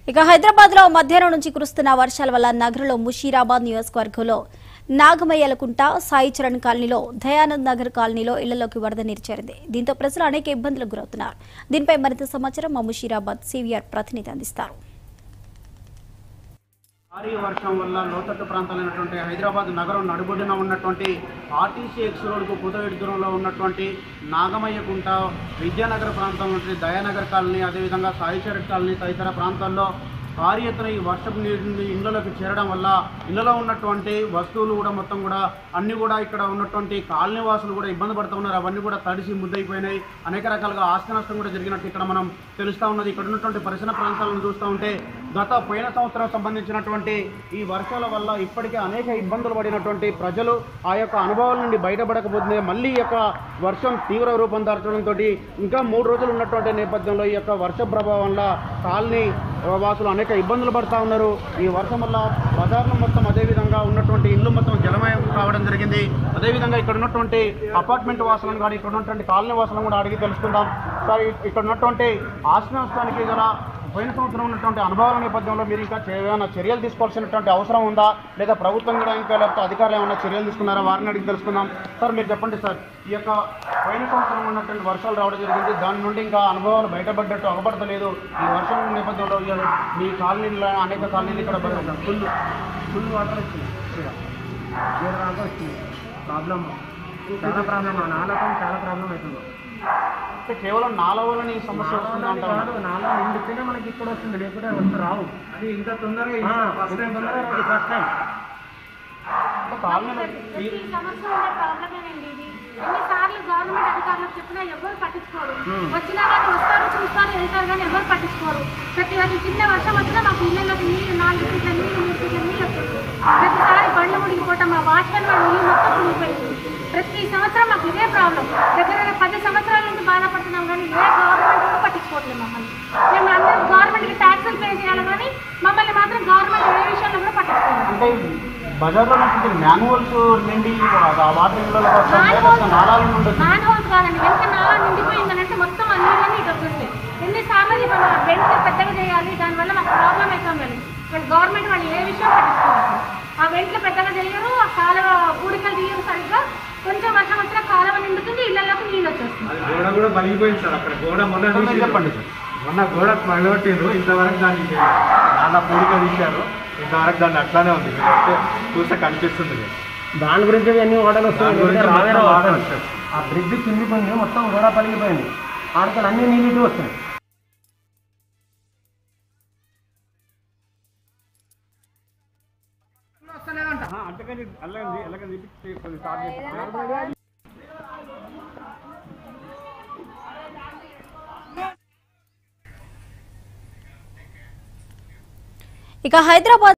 ఇక హైదరాబాద్ లో మధ్యాహ్నం నుంచి కురుస్తున్న వర్షాల వల్ల నగరంలో ముషీరాబాద్ నియోజకవర్గంలో నాగమయ్యలకుంట సాయి చరణ్ కాలనీలో దయానంద్ నగర్ కాలనీలో ఇళ్లలోకి వరద నీరు చేరింది దీంతో ప్రజలు అనేక ఇబ్బందులకు గురవుతున్నారు దీనిపై మరింత సమాచారం మా ముషీరాబాద్ సివిఆర్ ప్రతినిధి అందిస్తారు భారీ వర్షం వల్ల లోతట్టు ప్రాంతాలైనటువంటి హైదరాబాద్ నగరం నడుబొడ్డున ఉన్నటువంటి ఆర్టీసీ ఎక్స్ రోడ్కు పుదవేడి దూరంలో ఉన్నటువంటి నాగమయ్యకుంట విద్యానగర్ ప్రాంతం నుండి దయానగర్ కాలనీ అదేవిధంగా సాయిచరట్ కాలనీ తదితర ప్రాంతాల్లో భారీ ఎత్తున ఈ వర్షపు నీటిని ఇళ్లలోకి చేరడం వల్ల ఇళ్లలో ఉన్నటువంటి వస్తువులు కూడా మొత్తం కూడా అన్ని కూడా ఇక్కడ ఉన్నటువంటి కాలనీ వాసులు కూడా ఇబ్బంది పడుతూ ఉన్నారు అవన్నీ కూడా తడిసి ముద్దయిపోయినాయి అనేక రకాలుగా ఆస్తి నష్టం కూడా జరిగినట్టు ఇక్కడ మనం తెలుస్తూ ఉన్నది ఇక్కడ ఉన్నటువంటి పరిసర ప్రాంతాలను చూస్తూ ఉంటే గత పోయిన సంవత్సరం సంబంధించినటువంటి ఈ వర్షాల వల్ల ఇప్పటికే అనేక ఇబ్బందులు పడినటువంటి ప్రజలు ఆ యొక్క అనుభవాల నుండి బయటపడకపోతే మళ్ళీ ఈ యొక్క వర్షం తీవ్ర రూపం దాల్చడంతో ఇంకా మూడు రోజులు ఉన్నటువంటి నేపథ్యంలో ఈ యొక్క వర్ష ప్రభావం వల్ల కాలనీ వాసులు అనేక ఇబ్బందులు పడుతూ ఉన్నారు ఈ వర్షం వల్ల బజార్లు మొత్తం అదేవిధంగా ఉన్నటువంటి ఇల్లు మొత్తం జలమయం కావడం జరిగింది అదేవిధంగా ఇక్కడ ఉన్నటువంటి అపార్ట్మెంట్ వాసులను కానీ ఇక్కడ ఉన్నటువంటి కాలనీ వాసులను కూడా అడిగి తెలుసుకుందాం సార్ ఇ- ఇక్కడ ఉన్నటువంటి ఆస్తి నష్టానికి గల పోయిన సంవత్సరం ఉన్నటువంటి అనుభవాల నేపథ్యంలో మీరు ఇంకా చే- ఏమైనా చర్యలు తీసుకోవాల్సినటువంటి అవసరం ఉందా లేదా ప్రభుత్వం కూడా ఇంకా లేకపోతే అధికారులు ఏమైనా చర్యలు తీసుకున్నారా వారిని అడిగి తెలుసుకుందాం సార్ మీరు చెప్పండి సార్ ఈ యొక్క పోయిన సంవత్సరం ఉన్నటువంటి వర్షాలు రావడం జరిగింది దాని నుండి ఇంకా అనుభవాలు బయటపడ్డట్టు అగపడతలేదు ఈ వర్షం నేపథ్యంలో ఈ మీ కాలనీలో అనేక కాలనీలు ఇక్కడ ఫుల్ ఫుల్ వాటర్ వచ్చింది దాకా వచ్చింది ప్రాబ్లం చాలా ప్రాబ్లం ఆ నాలుగు చాలా ప్రాబ్లం అవుతుంది అంటే కేవలం నాలుగు వలన ఈ సమస్య వస్తుంది అంటారు కాదు నాలుగు నిండితేనే మనకి ఇప్పుడు వస్తుంది లేకపోతే వస్తు రావు అది ఇంకా తొందరగా ఫస్ట్ టైం తొందరగా రాదు ఫస్ట్ టైం కాలనీలో ఈ సంవత్సరం ఉండే ప్రాబ్లమేనండి ఇది ఎన్నిసార్లు గవర్నమెంట్ అధికారులకు చెప్పినా ఎవరు పట్టించుకోరు వచ్చినా కానీ వస్తారు చూస్తారు వెళ్తారు కానీ ఎవరు పట్టించుకోరు ప్రతి ఒక్క చిన్న వర్షం వచ్చినా మాకు ఇళ్ళలోకి నీళ్ళు నాలుగు ఫీట్ల నీళ్ళు మూడు ఫీట్ల నీళ్ళు వస్తుంది ప్రతిసారి బండ్లు మునిగిపోవటం మా వాచ్మెన్ వాడు నీళ్ళు మొత్తం మునిగిపోయింది ప్రతి సంవత్సరం మాకు ఇదే ప్రాబ్లం దగ్గర దగ్గర పది సంవత్సరాల నుంచి బాధపడుతున్నాం కానీ ఏ గవర్నమెంట్ కూడా పట్టించుకోవట్లేదు మమ్మల్ని మేము అందరం గవర్నమెంట్కి ట్యాక్సులు పే చేయాలి కానీ మమ్మల్ని మాత్రం గవర్నమెంట్ ఏ విషయంలో కూడా పట్టించుకోవాలి అంటే బజార్లో నుంచి మాన్యువల్స్ నిండి ఆ వాటర్ ఇళ్ళలో వస్తాయి, లేకపోతే నాలాల నుండి వచ్చి- మ్యాన్ హౌస్ కాదండి వెనక నాలా నిండిపోయిందనంటే మొత్తం అన్ని కానీ ఇటు వస్తుంది ఎన్నిసార్లు ఇది మన బెంచ్ పెద్దగా చేయాలి దానివల్ల మాకు ప్రాబ్లం అవుతాం కానీ వాళ్ళు గవర్నమెంట్ వాళ్ళు ఏ విషయం పట్టించుకోవాలి ఆ వెంట్లు పెద్దగా చేయరు ఆ కాలువ కూడికలు తీయరు సరిగ్గా కొంచెం వర్షం వచ్చినా కాలువ నిండుతుంది ఇళ్లలోకి నీళ్ళు వచ్చేస్తుంది అది గోడ కూడా పలిగిపోయింది సార్ అక్కడ గోడ మొన్న కొంచెం తీసిండ్రు. చెప్పండి సార్ మొన్న గోడ పగలగొట్టిండ్రు ఇంతవరకు దాన్ని చాలా పూడిక తీశారు ఇంతవరకు దాన్ని అట్లానే ఉంది మీరు వస్తే చూస్తే కనిపిస్తుంది మీకు. దాని గురించి అన్ని ఓడలు దాని వస్తాయి గురించి ఎందుకంటే రావే మొత్తం రావు వాటర్ అసలు. వస్తాయి. ఆ బ్రిడ్జ్ కిందిపోయింది మొత్తం గోడ పలిగిపోయింది ఆడకలు అన్ని నీళ్ళు ఇటు వస్తున్నాయి అంతకని అల్లగంది అల్లగంది స్టార్ట్ చేసి ఇక హైదరాబాద్